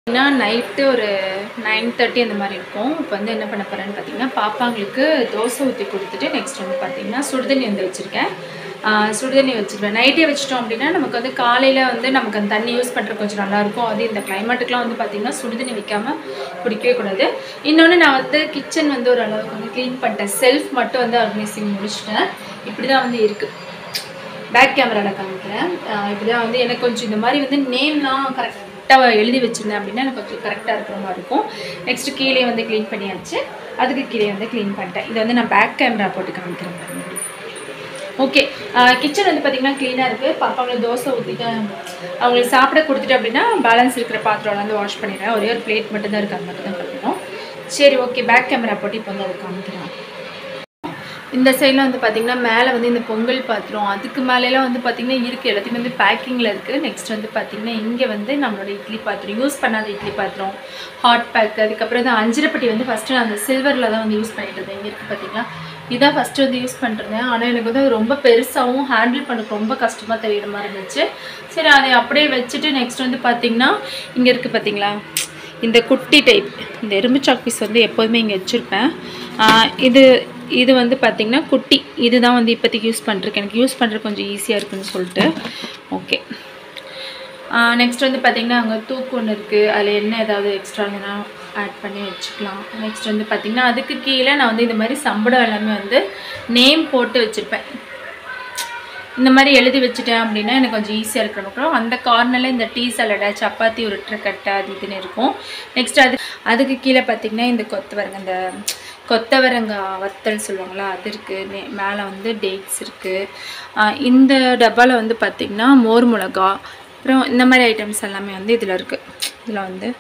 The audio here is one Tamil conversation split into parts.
ஏன்னா நைட்டு ஒரு நைன் தேர்ட்டி அந்த மாதிரி இருக்கும் இப்போ வந்து என்ன பண்ண போகிறேன்னு பார்த்தீங்கன்னா பாப்பாங்களுக்கு தோசை ஊற்றி கொடுத்துட்டு நெக்ஸ்ட் வந்து பார்த்தீங்கன்னா சுடுதண்ணி வந்து வச்சுருக்கேன் சுடுதண்ணி வச்சுருவேன் நைட்டே வச்சிட்டோம் அப்படின்னா நமக்கு வந்து காலையில் வந்து நமக்கு அந்த தண்ணி யூஸ் பண்ணுறது கொஞ்சம் நல்லாயிருக்கும் அது இந்த கிளைமேட்டுக்குலாம் வந்து பார்த்திங்கன்னா சுடுதண்ணி வைக்காமல் குடிக்கவே கூடாது இன்னொன்று நான் வந்து கிச்சன் வந்து ஒரு அளவுக்கு வந்து க்ளீன் பண்ணிட்டேன் செல்ஃப் மட்டும் வந்து ஆர்கனைசிங் முடிச்சிட்டேன் இப்படி தான் வந்து இருக்குது பேக் கேமராவில் காமிக்கிறேன் ஆஹ் இப்படிதான் வந்து எனக்கு கொஞ்சம் இந்த மாதிரி வந்து நேம்லாம் கரெக்டாக எழுதி வச்சுருந்தேன் அப்படின்னா எனக்கு கொஞ்சம் கரெக்டாக இருக்கிற மாதிரி இருக்கும் நெக்ஸ்ட்டு கீழே வந்து க்ளீன் பண்ணியாச்சு அதுக்கு கீழே வந்து க்ளீன் பண்ணிட்டேன் இதை வந்து நான் பேக் கேமரா போட்டு காமிக்கிறேன் பாருங்க. ஓகே கிச்சன் வந்து பார்த்திங்கன்னா க்ளீனாக இருக்குது பாப்பாங்களுக்கு தோசை ஊற்றிட்டேன் அவங்களுக்கு சாப்பிட கொடுத்துட்டு அப்படின்னா பேலன்ஸ் இருக்கிற பாத்திரம்லாம் வந்து வாஷ் பண்ணிடுறேன் ஒரே ஒரு பிளேட் மட்டும் தான் இருக்குது அது மட்டும் தான் கட்டணும் சரி ஓகே பேக் கேமரா போட்டு இப்போ வந்து அதை காமிக்கிறேன் இந்த சைடில் வந்து பார்த்திங்கன்னா மேலே வந்து இந்த பொங்கல் பாத்திரம் அதுக்கு மேலெலாம் வந்து பார்த்திங்கன்னா இருக்குது எல்லாத்தையுமே வந்து பேக்கிங்கில் இருக்குது நெக்ஸ்ட் வந்து பார்த்திங்கன்னா இங்கே வந்து நம்மளோட இட்லி பாத்திரம் யூஸ் பண்ணாத இட்லி பாத்திரம் ஹாட் பேக் அதுக்கப்புறம் இந்த அஞ்சிரப்பட்டி வந்து ஃபஸ்ட்டு நான் அந்த சில்வரில் தான் வந்து யூஸ் பண்ணிட்டு இருந்தேன் இங்கே இருக்குது பார்த்தீங்களா இதான் ஃபஸ்ட்டு வந்து யூஸ் பண்ணிருந்தேன் ஆனால் எனக்கு வந்து அது ரொம்ப பெருசாகவும் ஹேண்டில் பண்ண ரொம்ப கஷ்டமாக தெரியுற மாதிரி இருந்துச்சு சரி அதை அப்படியே வச்சுட்டு நெக்ஸ்ட் வந்து பார்த்திங்கன்னா இங்கே இருக்குது பார்த்தீங்களா இந்த குட்டி டைப் இந்த எறும்பு சாக் பீஸ் வந்து எப்போதுமே இங்கே வச்சுருப்பேன் ஆஹ் இது இது வந்து பார்த்திங்கன்னா குட்டி இதுதான் வந்து இப்போதைக்கு யூஸ் பண்ணிருக்கேன் எனக்கு யூஸ் பண்ணுறது கொஞ்சம் ஈஸியாக இருக்குன்னு சொல்லிட்டு ஓகே நெக்ஸ்ட் வந்து பார்த்திங்கன்னா அங்கே தூக்கு ஒன்று இருக்குது அதில் என்ன ஏதாவது எக்ஸ்ட்ரா இருந்ததுன்னா ஆட் பண்ணி வச்சுக்கலாம் நெக்ஸ்ட் வந்து பார்த்திங்கன்னா அதுக்கு கீழே நான் வந்து இந்த மாதிரி சம்படம் எல்லாமே வந்து நேம் போட்டு வச்சுருப்பேன் இந்த மாதிரி எழுதி வச்சுட்டேன் அப்படின்னா எனக்கு கொஞ்சம் ஈஸியாக இருக்கணும் அந்த கார்னரில் இந்த டீ சலடை சப்பாத்தி உருட்டுற கட்டை அது இதுன்னு இருக்கும் நெக்ஸ்ட் அது அதுக்கு கீழே பார்த்திங்கன்னா இந்த கொத்தவரங்க இந்த கொத்தவரங்காய் வத்தல் சொல்லுவாங்களா அது இருக்குது மேலே வந்து டேட்ஸ் இருக்குது இந்த டப்பாவில் வந்து பார்த்திங்கன்னா மோர் மிளகா அப்புறம் இந்த மாதிரி ஐட்டம்ஸ் எல்லாமே வந்து இதில் இருக்குது இதில் வந்து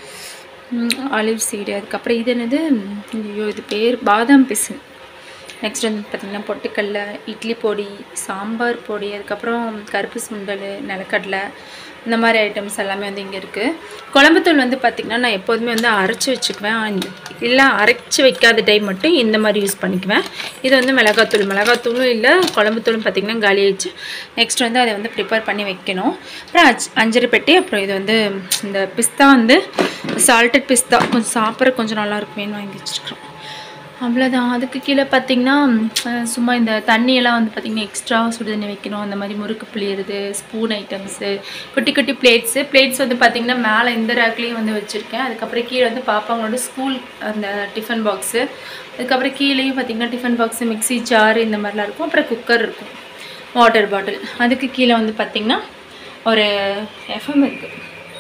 ஆலிவ் சீடு அதுக்கப்புறம் இது என்னது ஐயோ இது பேர் பாதாம் பிசின் நெக்ஸ்ட் வந்து பார்த்திங்கன்னா பொட்டுக்கடல இட்லி பொடி சாம்பார் பொடி அதுக்கப்புறம் கருப்பு சுண்டல் நிலக்கடலை இந்த மாதிரி ஐட்டம்ஸ் எல்லாமே வந்து இங்கே இருக்குது குழம்புத்தூள் வந்து பார்த்திங்கன்னா நான் எப்போதுமே வந்து அரைச்சி வச்சுக்குவேன் இல்லை அரைச்சி வைக்காத டைம் மட்டும் இந்த மாதிரி யூஸ் பண்ணிக்குவேன் இது வந்து மிளகாத்தூள் மிளகாத்தூளும் இல்லை குழம்புத்தூளும் பார்த்திங்கன்னா காலி ஆயிடுச்சு நெக்ஸ்ட் வந்து அதை வந்து ப்ரிப்பேர் பண்ணி வைக்கணும் அப்புறம் அச் அஞ்சரை பெட்டி அப்புறம் இது வந்து இந்த பிஸ்தா வந்து சால்டட் பிஸ்தா கொஞ்சம் சாப்பிட்ற கொஞ்சம் நல்லா இருக்குமேன்னு வாங்கி வச்சுருக்குறோம் அவ்வளோதான் அதுக்கு கீழே பார்த்தீங்கன்னா அஹ், சும்மா இந்த தண்ணியெல்லாம் வந்து பார்த்திங்கன்னா எக்ஸ்ட்ரா சுடு தண்ணி வைக்கணும் அந்த மாதிரி முறுக்கு புளியறது ஸ்பூன் ஐட்டம்ஸு குட்டி குட்டி பிளேட்ஸு பிளேட்ஸ் வந்து பார்த்திங்கன்னா மேலே இந்த ரேக்லேயும் வந்து வச்சுருக்கேன் அதுக்கப்புறம் கீழே வந்து பாப்பாங்களோட ஸ்கூல் அந்த டிஃபன் பாக்ஸு அதுக்கப்புறம் கீழேயும் பார்த்திங்கன்னா டிஃபன் பாக்ஸு மிக்ஸி ஜார் இந்த மாதிரிலாம் இருக்கும் அப்புறம் குக்கர் இருக்கும் வாட்டர் பாட்டில் அதுக்கு கீழே வந்து பார்த்திங்கன்னா ஒரு எஃப்எம் இருக்குது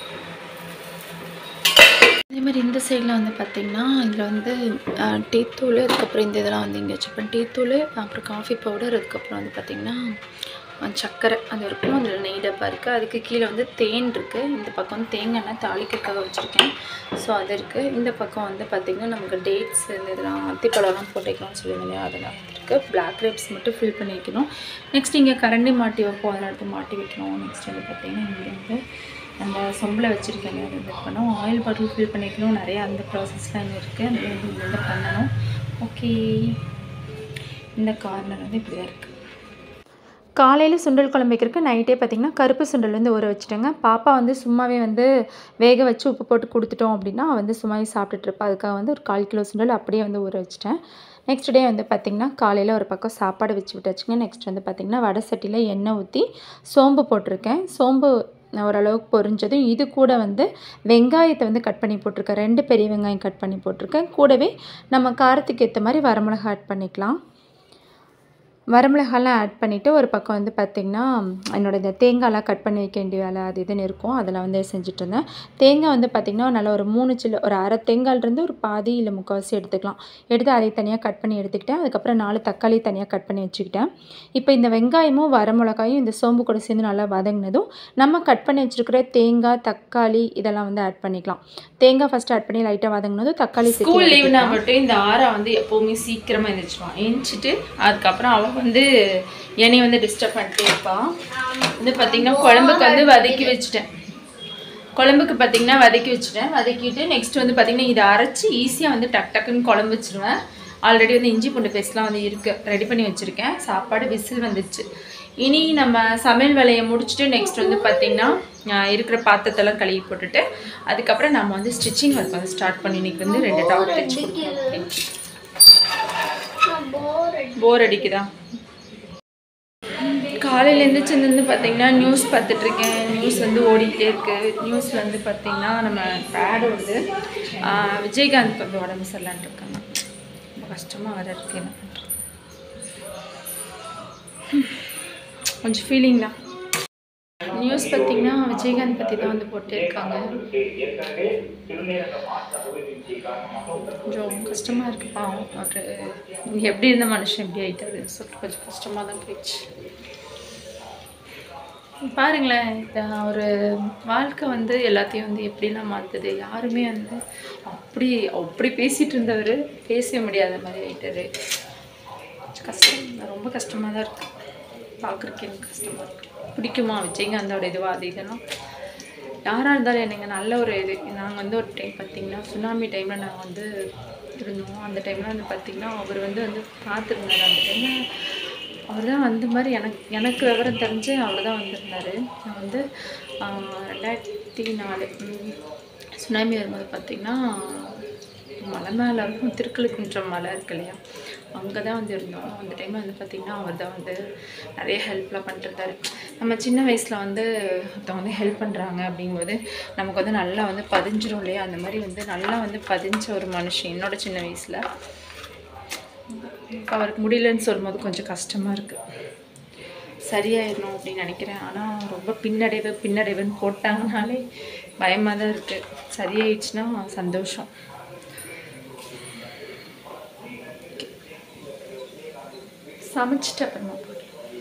அதே மாதிரி இந்த சைடில் வந்து பார்த்திங்கன்னா இதில் வந்து அஹ், டீத்தூள் அதுக்கப்புறம் இந்த இதெல்லாம் வந்து இங்கே வச்சுருப்பேன் டீத்தூள் அப்புறம் காஃபி பவுடர் அதுக்கப்புறம் வந்து பார்த்திங்கன்னா அஹ், சர்க்கரை அது இருக்கும் அதில் நெய் டப்பா இருக்குது அதுக்கு கீழே வந்து தேன் இருக்குது இந்த பக்கம் வந்து தேங்காய் எண்ணெய் தாளிக்கிறதுக்காக வச்சுருக்கேன் ஸோ அது இருக்குது இந்த பக்கம் வந்து பார்த்திங்கன்னா நமக்கு டேட்ஸ் இந்த இதெல்லாம் அத்திப்பழம்லாம் போட்டு வைக்கணும்னு சொல்லுவாங்க இல்லையா அதெல்லாம் இருக்குது பிளாக் கிரேப்ஸ் மட்டும் ஃபில் பண்ணி வைக்கணும் நெக்ஸ்ட் இங்கே கரண்டி மாட்டி வைப்போம் அதெல்லாம் எடுத்து மாட்டி வைக்கணும் நெக்ஸ்ட் வந்து பார்த்திங்கன்னா இங்கே வந்து அந்த சொம்பில் வச்சுருக்கேன் அது இது பண்ணணும் ஆயில் பாட்டில் ஃபில் பண்ணிக்கணும் நிறைய அந்த ப்ராசஸ்லாம் இன்னும் இருக்குது அது வந்து இங்க வந்து பண்ணணும் ஓகே இந்த கார்னர் வந்து இப்படி தான் இருக்குது காலையில் சுண்டல் குழம்பு வைக்கிறதுக்கு நைட்டே பார்த்திங்கன்னா கருப்பு சுண்டல் வந்து ஊற வச்சுட்டேங்க பாப்பா வந்து சும்மாவே வந்து வேக வச்சு உப்பு போட்டு கொடுத்துட்டோம் அப்படின்னா அவ வந்து சும்மாவே சாப்பிட்டுட்டு இருப்பா அதுக்காக வந்து ஒரு கால் கிலோ சுண்டல் அப்படியே வந்து ஊற வச்சுட்டேன் நெக்ஸ்ட் டே வந்து பார்த்திங்கன்னா காலையில் ஒரு பக்கம் சாப்பாடு வச்சு விட்டாச்சுங்க நெக்ஸ்ட் வந்து பார்த்திங்கன்னா வடை சட்டியில் எண்ணெய் ஊற்றி சோம்பு போட்டிருக்கேன் சோம்பு ஓரளவுக்கு பொரிஞ்சதும் இது கூட வந்து வெங்காயத்தை வந்து கட் பண்ணி போட்டிருக்கேன் ரெண்டு பெரிய வெங்காயம் கட் பண்ணி போட்டிருக்கேன் கூடவே நம்ம காரத்துக்கு ஏற்ற மாதிரி வரமிளகா ஆட் பண்ணிக்கலாம் வரமிளகாலாம் ஆட் பண்ணிவிட்டு ஒரு பக்கம் வந்து பார்த்திங்கன்னா என்னோட இந்த தேங்காய்லாம் கட் பண்ணி வைக்க வேண்டிய வேலை அது இதுன்னு இருக்கும் அதெல்லாம் வந்து செஞ்சுட்டு இருந்தேன் தேங்காய் வந்து பார்த்திங்கன்னா நல்ல ஒரு மூணு சில்லு ஒரு அரை தேங்காயிலிருந்து ஒரு பாதி இல்லை முக்கால்வாசி எடுத்துக்கலாம் எடுத்து அதை தனியாக கட் பண்ணி எடுத்துக்கிட்டேன் அதுக்கப்புறம் நாலு தக்காளி தனியாக கட் பண்ணி வச்சுக்கிட்டேன் இப்போ இந்த வெங்காயமும் வரமிளகாயும் இந்த சோம்பு கூட சேர்ந்து நல்லா வதங்கினதும் நம்ம கட் பண்ணி வச்சுருக்கிற தேங்காய் தக்காளி இதெல்லாம் வந்து ஆட் பண்ணிக்கலாம் தேங்காய் ஃபஸ்ட் ஆட் பண்ணி லைட்டாக வதங்கினதும் தக்காளி சேர்த்து ஸ்கூல் லீவ்னா மட்டும் இந்த ஆரா வந்து எப்போவுமே சீக்கிரமாக எழுந்திரிச்சிடுவான் எழுந்திரிச்சிட்டு அதுக்கப்புறம் அவன் வந்து என்னை வந்து டிஸ்டர்ப் பண்ணிட்டே இருப்பான் வந்து பார்த்தீங்கன்னா குழம்புக்கு வந்து வதக்கி வச்சுட்டேன் குழம்புக்கு பார்த்தீங்கன்னா வதக்கி வச்சுட்டேன் வதக்கிட்டு நெக்ஸ்ட் வந்து பார்த்தீங்கன்னா இதை அரைச்சி ஈஸியாக வந்து டக் டக்குன்னு குழம்பு வச்சிருவேன் ஆல்ரெடி வந்து இஞ்சி பூண்டு பேஸ்ட்லாம் வந்து இருக்குது ரெடி பண்ணி வச்சுருக்கேன் சாப்பாடு விசில் வந்துச்சு இனி நம்ம சமையல் வேலையை முடிச்சுட்டு நெக்ஸ்ட் வந்து பார்த்திங்கன்னா ஆஹ் இருக்கிற பாத்திரத்தெல்லாம் கழுவி போட்டுட்டு அதுக்கப்புறம் நம்ம வந்து ஸ்டிச்சிங் ஒர்க் வந்து ஸ்டார்ட் பண்ணி இன்னைக்கு வந்து ரெண்டு டாப் தைச்சு கொடுக்கணும் போர் அடிக்குதா காலையில் எழுந்திரிச்சிருந்து பார்த்தீங்கன்னா நியூஸ் பார்த்துட்டு இருக்கேன் நியூஸ் வந்து ஓடிக்கிட்டே இருக்கு நியூஸில் வந்து பார்த்தீங்கன்னா நம்ம ஆட் வந்து ஆஹ் விஜயகாந்த் வந்து உடம்பு சரியில்லான்ட்டு இருக்காங்க ரொம்ப கஷ்டமாக வர இருக்கு என்ன பண்ணுறது கொஞ்சம் ஃபீலிங் தான் நியூஸ் பார்த்தீங்கன்னா விஜயகாந்த் பற்றி தான் வந்து போட்டு இருக்காங்க கொஞ்சம் கஷ்டமாக இருக்கு பாவம் அவர் எப்படி இருந்த மனுஷன் எப்படி ஆயிட்டாரு சொல்லிட்டு கொஞ்சம் கஷ்டமாக தான் போயிடுச்சு பாருங்களேன் இந்த ஒரு வாழ்க்கை வந்து எல்லாத்தையும் வந்து எப்படிலாம் மாற்றுது யாருமே வந்து அப்படி அப்படி பேசிகிட்டு இருந்தவர் பேசவே முடியாத மாதிரி ஆயிட்டாரு கொஞ்சம் கஷ்டம் ரொம்ப கஷ்டமாக தான் இருக்கு பார்க்குறக்கு எனக்கு கஷ்டமாக இருக்கு பிடிக்குமா விஜயகாந்தோட இதுவா அது இதெல்லாம் யாராக இருந்தாலும் எனக்கு நல்ல ஒரு இது நாங்கள் வந்து ஒரு டைம் பார்த்தீங்கன்னா சுனாமி டைமில் நாங்கள் வந்து இருந்தோம் அந்த டைமில் வந்து பார்த்திங்கன்னா அவர் வந்து வந்து பார்த்துருந்தாரு அந்த டைமில் அவர் தான் வந்த மாதிரி எனக்கு எனக்கு விவரம் தெரிஞ்சு அவர் தான் வந்திருந்தார் நான் வந்து ஆஹ், ரெண்டாயிரத்தி நாலு ம், சுனாமி வரும்போது பார்த்திங்கன்னா மலை மேலே இருக்கும் திருக்கழுக்குன்றம் மலை இருக்கு இல்லையா அங்கே தான் வந்து இருந்தோம் அந்த டைமில் வந்து பார்த்திங்கன்னா அவர் தான் வந்து நிறைய ஹெல்ப்லாம் பண்ணிருந்தாரு நம்ம சின்ன வயசில் வந்து ஒருத்தவங்க வந்து ஹெல்ப் பண்ணுறாங்க அப்படிங்கும்போது நமக்கு வந்து நல்லா வந்து பதிஞ்சிரும் இல்லையா அந்த மாதிரி வந்து நல்லா வந்து பதிஞ்ச ஒரு மனுஷன் என்னோட சின்ன வயசில் இப்போ அவருக்கு முடியலன்னு சொல்லும்போது கொஞ்சம் கஷ்டமாக இருக்குது சரியாயிடணும் அப்படின்னு நினைக்கிறேன் ஆனால் ரொம்ப பின்னடைவு பின்னடைவுன்னு போட்டாங்கனாலே பயமாக தான் இருக்குது சரியாயிடுச்சுன்னா சந்தோஷம் சமைச்சிட்டு அப்புறமா போடுறேன்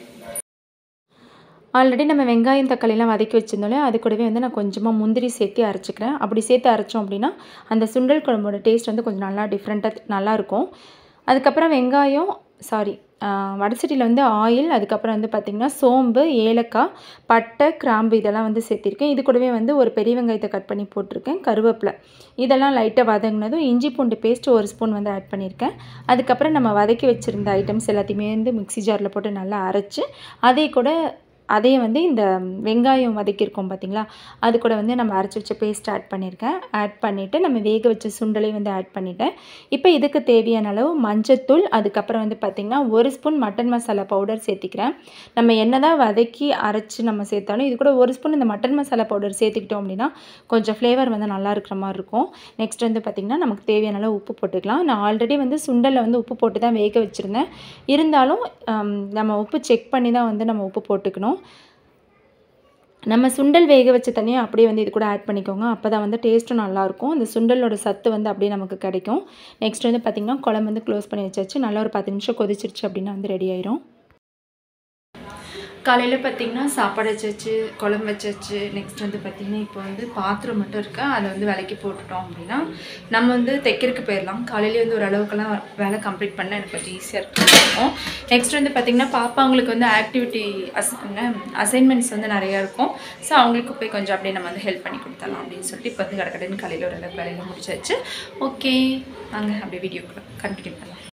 ஆல்ரெடி நம்ம வெங்காயம் தக்காளிலாம் வதக்கி வச்சிருந்தோம்ல அது கூடவே வந்து நான் கொஞ்சமாக முந்திரி சேர்த்து அரைச்சிக்கிறேன் அப்படி சேர்த்து அரைச்சோம் அப்படின்னா அந்த சுண்டல் குழம்போட டேஸ்ட் வந்து கொஞ்சம் நல்லா டிஃப்ரெண்ட்டாக நல்லாயிருக்கும் அதுக்கப்புறம் வெங்காயம் சாரி வடசட்டியில் வந்து ஆயில் அதுக்கப்புறம் வந்து பார்த்திங்கன்னா சோம்பு ஏலக்காய் பட்டை கிராம்பு இதெல்லாம் வந்து சேர்த்திருக்கேன் இது கூடவே வந்து ஒரு பெரிய வெங்காயத்தை கட் பண்ணி போட்டிருக்கேன் கருவேப்பிலை இதெல்லாம் லைட்டாக வதங்கினதும் இஞ்சி பூண்டு பேஸ்ட் ஒரு ஸ்பூன் வந்து ஆட் பண்ணியிருக்கேன் அதுக்கப்புறம் நம்ம வதக்கி வச்சுருந்த ஐட்டம்ஸ் எல்லாத்தையுமே வந்து மிக்ஸி ஜாரில் போட்டு நல்லா அரைச்சி அதே கூட அதே வந்து இந்த வெங்காயம் வதக்கியிருக்கோம் பார்த்தீங்களா அது கூட வந்து நம்ம அரைச்சி வச்ச பேஸ்ட் ஆட் பண்ணியிருக்கேன் ஆட் பண்ணிவிட்டு நம்ம வேக வச்ச சுண்டலையும் வந்து ஆட் பண்ணிட்டேன் இப்போ இதுக்கு தேவையான அளவு மஞ்சத்தூள் அதுக்கப்புறம் வந்து பார்த்திங்கன்னா ஒரு ஸ்பூன் மட்டன் மசாலா பவுடர் சேர்த்திக்கிறேன் நம்ம என்ன தான் வதக்கி அரைச்சி நம்ம சேர்த்தாலும் இது கூட ஒரு ஸ்பூன் இந்த மட்டன் மசாலா பவுடர் சேர்த்துக்கிட்டோம் அப்படின்னா கொஞ்சம் ஃப்ளேவர் வந்து நல்லா இருக்கிற மாதிரி இருக்கும் நெக்ஸ்ட் வந்து பார்த்திங்கன்னா நமக்கு தேவையான அளவு உப்பு போட்டுக்கலாம் நான் ஆல்ரெடி வந்து சுண்டலில் வந்து உப்பு போட்டு தான் வேக வச்சுருந்தேன் இருந்தாலும் ஆம், நம்ம உப்பு செக் பண்ணி தான் வந்து நம்ம உப்பு போட்டுக்கணும் நம்ம சுண்டல் வேக வச்ச தண்ணியை அப்படியே வந்து இது கூட ஆட் பண்ணிக்கோங்க அப்போ தான் வந்து டேஸ்ட்டும் நல்லாயிருக்கும் அந்த சுண்டலோட சத்து வந்து அப்படியே நமக்கு கிடைக்கும் நெக்ஸ்ட் வந்து பார்த்திங்கன்னா குழம்பு வந்து க்ளோஸ் பண்ணி வச்சாச்சு நல்லா ஒரு பத்து நிமிஷம் கொதிச்சிருச்சு அப்படின்னா வந்து ரெடி ஆயிரும் காலையில் பார்த்தீங்கன்னா சாப்பாடு வச்சாச்சு குழம்பு வச்சாச்சு நெக்ஸ்ட் வந்து பார்த்திங்கன்னா இப்போ வந்து பாத்திரம் மட்டும் இருக்கு அதை வந்து விலைக்கு போட்டுட்டோம் அப்படின்னா நம்ம வந்து தைக்கிறதுக்கு போயிடலாம் காலையிலேயே வந்து ஓரளவுக்குலாம் வேலை கம்ப்ளீட் பண்ண எனக்கு கொஞ்சம் ஈஸியாக இருக்கும் நெக்ஸ்ட் வந்து பார்த்திங்கன்னா பாப்பாங்களுக்கு வந்து ஆக்டிவிட்டி அஸ் அசைன்மெண்ட்ஸ் வந்து நிறையா இருக்கும் ஸோ அவங்களுக்கு போய் கொஞ்சம் அப்படியே நம்ம வந்து ஹெல்ப் பண்ணி கொடுத்துடலாம் அப்படின்னு சொல்லிட்டு இப்போ வந்து கடற்கடன் காலையில் ஓரளவுக்கு வேலையில் முடிச்சாச்சு ஓகே வாங்க அப்படியே வீடியோக்குள்ள கண்டினியூ பண்ணலாம்